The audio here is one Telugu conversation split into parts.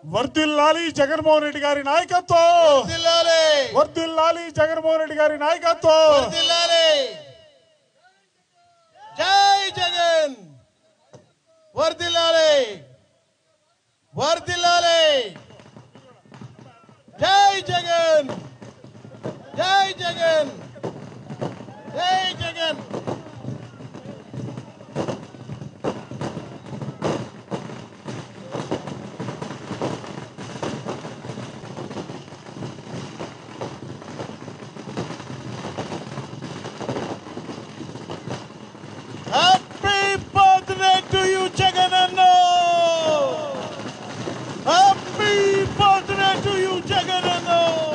వర్దిల్లాలి జగన్మోహన్ రెడ్డి గారి నాయకత్వం వర్ధిల్లాలి వర్దిల్లాలి జగన్మోహన్ రెడ్డి గారి నాయకత్వం వర్ధిల్లాలి జై జగన్ వర్ధిల్లాలి వర్ధిల్లాలి జై జగన్ జై జగన్ జై Jagan happy birthday to you Jagan అన్న happy birthday to you Jagan అన్న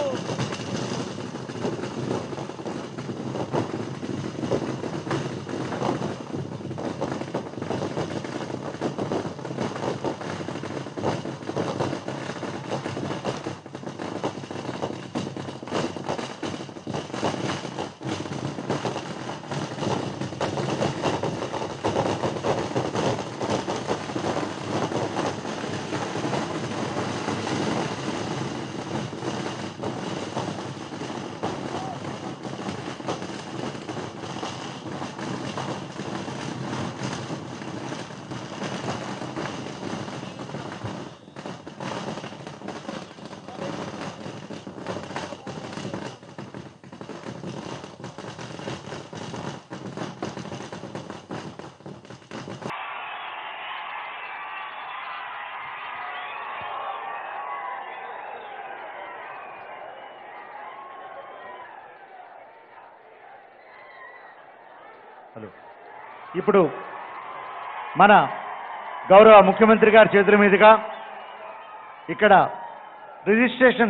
హలో ఇప్పుడు మన గౌరవ ముఖ్యమంత్రి గారి చేతుల మీదుగా ఇక్కడ రిజిస్ట్రేషన్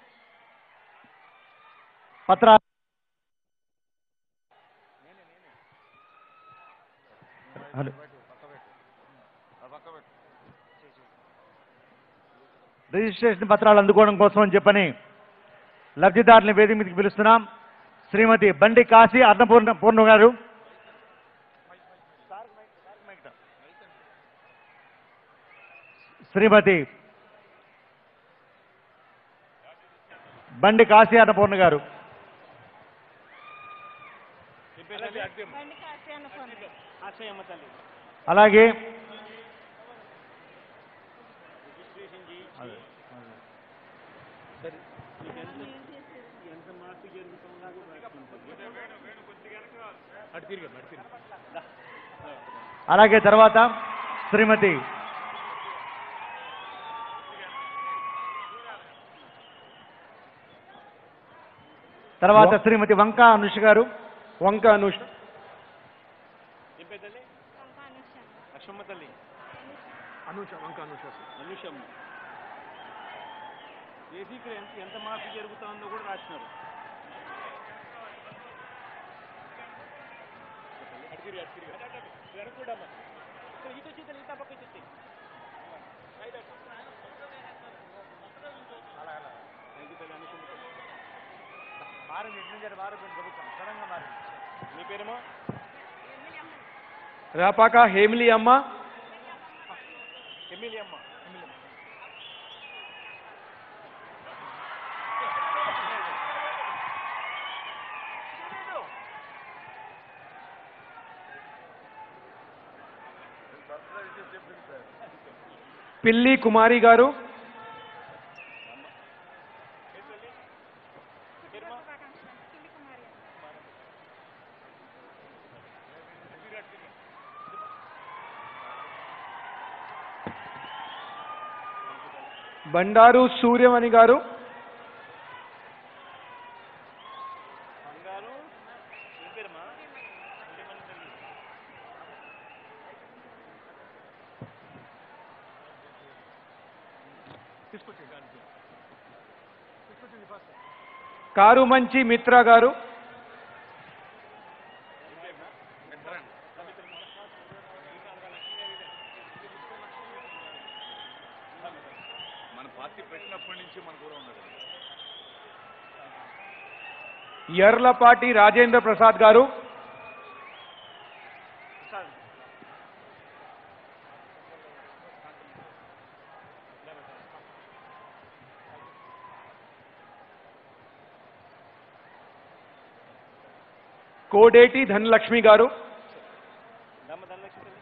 పత్ర హలో రిజిస్ట్రేషన్ పత్రాలు అందుకోవడం కోసం అని చెప్పని లబ్ధిదారుని వేదిక మీదకి పిలుస్తున్నాం శ్రీమతి బండి కాశీ అన్నపూర్ణ పూర్ణ గారు శ్రీమతి బండి కాశీ అన్నపూర్ణ గారు బండి కాసి అనుకోండి అలాగే అలాగే తర్వాత శ్రీమతి తర్వాత శ్రీమతి వంక అనుష గారు వంక అనుష వంక అనుష లక్ష్మమ్మ తల్లి అనుష వంక అనుష అనుషమ్మ ఏసీకి ఎంత ఎంత మార్పు జరుగుతుందో కూడా రాసినారు అడిగిరి అడిగిరి వెనకూడమ్మా ఇటు వచ్చి ఈ తప్పక వచ్చి మీ పేరేమో రాపాక హేమిలి అమ్మ ఎమ్మెల్యే అమ్మ పిల్లి కుమారి గారు శుభాకాంక్షలు కిల్లి కుమారి బండారు సూర్యమణి గారు బంగారు ఏం పేరమ్మా కారు మంచి మిత్ర గారు మన పార్టీ పెట్టినప్పటి నుంచి మన కూడా ఉన్నాడు ఎర్లపాటి రాజేంద్ర ప్రసాద్ గారు కోడేటి ధనలక్ష్మి గారు దమ్మ ధనలక్ష్మి తల్లి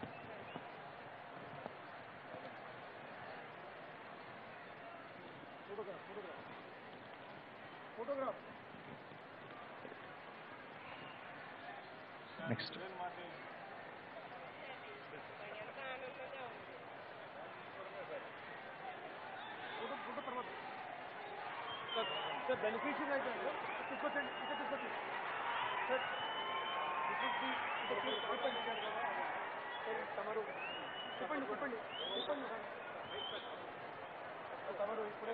నెక్స్ట్ సార్ బెనిఫిషియల్ అయితే తీసుకొచ్చండి ఇక్కడ తీసుకొచ్చి సార్ this is the- ఇక్కడ చూ- చెప్పండి సార్ తమరు చెప్పండి చెప్పండి చెప్పండి తమరు ఇప్పుడే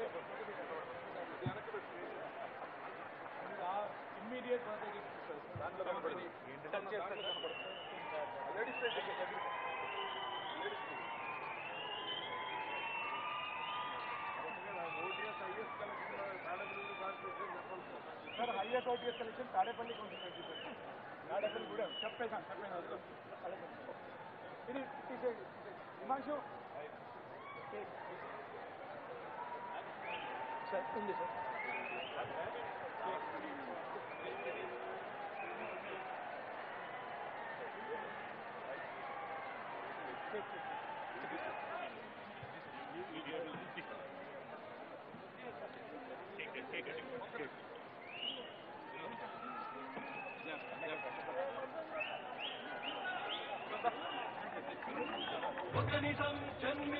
ఇమ్మీడియట్ దాంట్లో కనపడింది టచ్ చేస్తే ladies sir highest OTS collection Tadepalli ఉంటుంది సార్ తాడేపల్లి కూడా చెప్పేసాను చెప్పేసాను ఇది తీసేయండి హిమాంశు సార్ ఉంది సార్ ఒక నిజం జన్మ